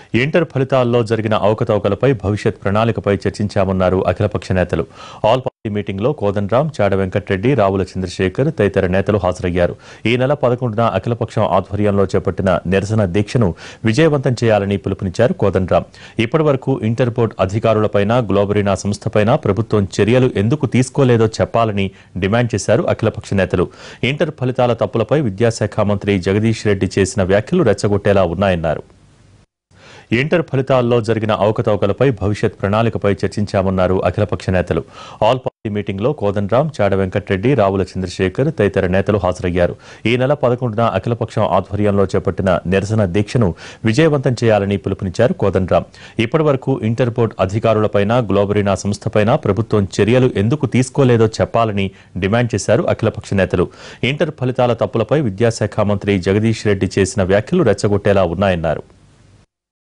inter ఫలితాల్లో జరిగిన అవకతవకలపై భవిష్యత్ ప్రణాళికపై చర్చించామన్నారు అఖిలపక్ష నేతలు ఆల్ పార్టీ మీటింగ్లో కోదండరాం చాడ వెంకట్రెడ్డి రావుల చంద్రశేఖర్ తదితర నేతలు హాజరయ్యారు ఈ నెల పదకొండున అఖిలపక్షం ఆధ్వర్యంలో చేపట్టిన నిరసన దీక్షను విజయవంతం చేయాలని పిలుపునిచ్చారు కోదండరాం ఇప్పటి వరకు ఇంటర్ బోర్డు అధికారులపైన గ్లోబరీనా సంస్థపైన ప్రభుత్వం చర్యలు ఎందుకు తీసుకోలేదో చెప్పాలని డిమాండ్ చేశారు అఖిలపక్ష నేతలు ఇంటర్ ఫలితాల తప్పులపై విద్యాశాఖ మంత్రి జగదీష్ రెడ్డి చేసిన వ్యాఖ్యలు రెచ్చగొట్టేలా ఉన్నాయన్నారు ఇంటర్ ఫలితాల్లో జరిగిన అవకతవకలపై భవిష్యత్ ప్రణాళికపై చర్చించామన్నారు అఖిలపక్ష నేతలు ఆల్ పార్టీ మీటింగ్లో కోదండరాం చాడ వెంకట్రెడ్డి రావుల చంద్రశేఖర్ తదితర నేతలు హాజరయ్యారు ఈ నెల పదకొండున అఖిలపక్షం ఆధ్వర్యంలో చేపట్టిన నిరసన దీక్షను విజయవంతం చేయాలని పిలుపునిచ్చారు కోదండరాం ఇప్పటి వరకు ఇంటర్ బోర్డు అధికారులపైన గ్లోబరీనా సంస్థపైన ప్రభుత్వం చర్యలు ఎందుకు తీసుకోలేదో చెప్పాలని డిమాండ్ చేశారు అఖిలపక్ష నేతలు ఇంటర్ ఫలితాల తప్పులపై విద్యాశాఖ మంత్రి జగదీష్ రెడ్డి చేసిన వ్యాఖ్యలు రెచ్చగొట్టేలా ఉన్నాయన్నారు